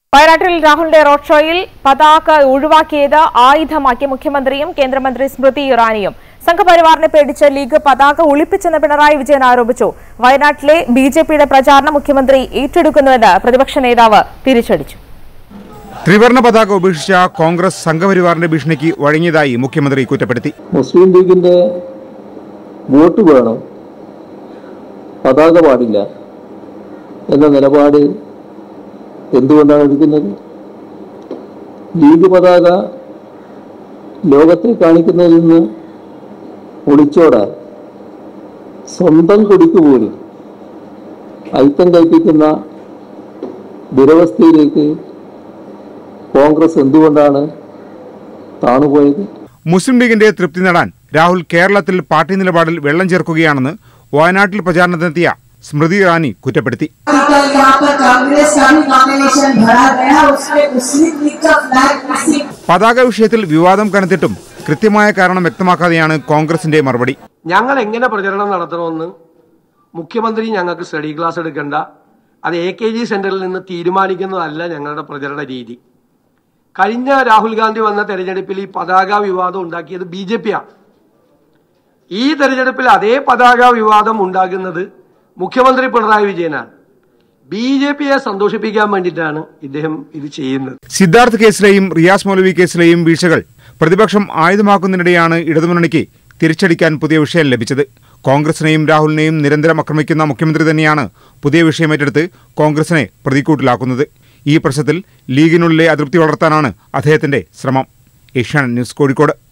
വയനാട്ടിൽ രാഹുലിന്റെ റോഡ് ഷോയിൽ പതാക ഒഴിവാക്കിയത് ആയുധമാക്കി മുഖ്യമന്ത്രിയും കേന്ദ്രമന്ത്രി സ്മൃതി ഇറാനിയും സംഘപരിവാറിനെ പേടിച്ച് ലീഗ് പതാക ഒളിപ്പിച്ചെന്ന് പിണറായി വിജയൻ ആരോപിച്ചു വയനാട്ടിലെ ബി ജെ പിയുടെ പ്രചാരണം മുഖ്യമന്ത്രി ഏറ്റെടുക്കുന്നുവെന്ന് പ്രതിപക്ഷ നേതാവ് തിരിച്ചടിച്ചു ത്രിവർണ പതാക ഉപേക്ഷിച്ച കോൺഗ്രസ് സംഘപരിവാറിന്റെ ഭീഷണിക്ക് വഴങ്ങിയതായി മുഖ്യമന്ത്രി കുറ്റപ്പെടുത്തി മുസ്ലിം ലീഗിന്റെ വോട്ട് വേണം പതാക പാടില്ല എന്ന നിലപാട് എന്തുകൊണ്ടാണ് എടുക്കുന്നത് ലീഗ് പതാക ലോകത്തെ കാണിക്കുന്നതിൽ നിന്ന് ഒളിച്ചോടാൻ സ്വന്തം കൊടിക്ക് പോലും അയിത്തം കൽപ്പിക്കുന്ന ദുരവസ്ഥയിലേക്ക് കോൺഗ്രസ് എന്തുകൊണ്ടാണ് താണുപോയത് മുസ്ലിം ലീഗിന്റെ തൃപ്തി നേടാൻ രാഹുൽ കേരളത്തിൽ പാർട്ടി നിലപാടിൽ വെള്ളം ചേർക്കുകയാണെന്ന് വയനാട്ടിൽ പ്രചാരണത്തിനെത്തിയ സ്മൃതി ഇറാനി കുറ്റപ്പെടുത്തി कल यहाँ पर कांग्रेस का भी नॉमिनेशन भरा गया उसमें मुस्लिम लीग का फ्लैग मिसिंग പതാക വിഷയത്തിൽ വിവാദം കനത്തിട്ടും കൃത്യമായ കാരണം വ്യക്തമാക്കാതെയാണ് കോൺഗ്രസിന്റെ മറുപടി ഞങ്ങൾ എങ്ങനെ പ്രചരണം നടത്തണമെന്ന് മുഖ്യമന്ത്രി ഞങ്ങൾക്ക് സ്റ്റഡി ക്ലാസ് എടുക്കണ്ട അത് എ കെ ജി സെന്ററിൽ നിന്ന് തീരുമാനിക്കുന്നതല്ല ഞങ്ങളുടെ പ്രചരണ രീതി കഴിഞ്ഞ രാഹുൽ ഗാന്ധി വന്ന തെരഞ്ഞെടുപ്പിൽ ഈ പതാക വിവാദം ഉണ്ടാക്കിയത് ബി ജെ പിയാണ് ഈ തെരഞ്ഞെടുപ്പിൽ അതേ പതാക വിവാദം ഉണ്ടാകുന്നത് മുഖ്യമന്ത്രി പിണറായി വിജയനാണ് ബി ജെ പിയെ സന്തോഷിപ്പിക്കാൻ വേണ്ടിയിട്ടാണ് ഇദ്ദേഹം ഇത് ചെയ്യുന്നത് സിദ്ധാർത്ഥ് കേസിലെയും റിയാസ് മൗലവി കേസിലെയും വീഴ്ചകൾ പ്രതിപക്ഷം ആയുധമാക്കുന്നതിനിടെയാണ് ഇടതുമുന്നണിക്ക് തിരിച്ചടിക്കാൻ പുതിയ വിഷയം ലഭിച്ചത് കോൺഗ്രസിനെയും രാഹുലിനെയും നിരന്തരം ആക്രമിക്കുന്ന മുഖ്യമന്ത്രി തന്നെയാണ് പുതിയ വിഷയം ഏറ്റെടുത്ത് കോൺഗ്രസിനെ പ്രതിക്കൂട്ടിലാക്കുന്നത് ഈ പ്രശ്നത്തിൽ ലീഗിനുള്ളിലെ അതൃപ്തി വളർത്താനാണ് അദ്ദേഹത്തിന്റെ ശ്രമം ഏഷ്യാനെറ്റ് ന്യൂസ് കോഴിക്കോട്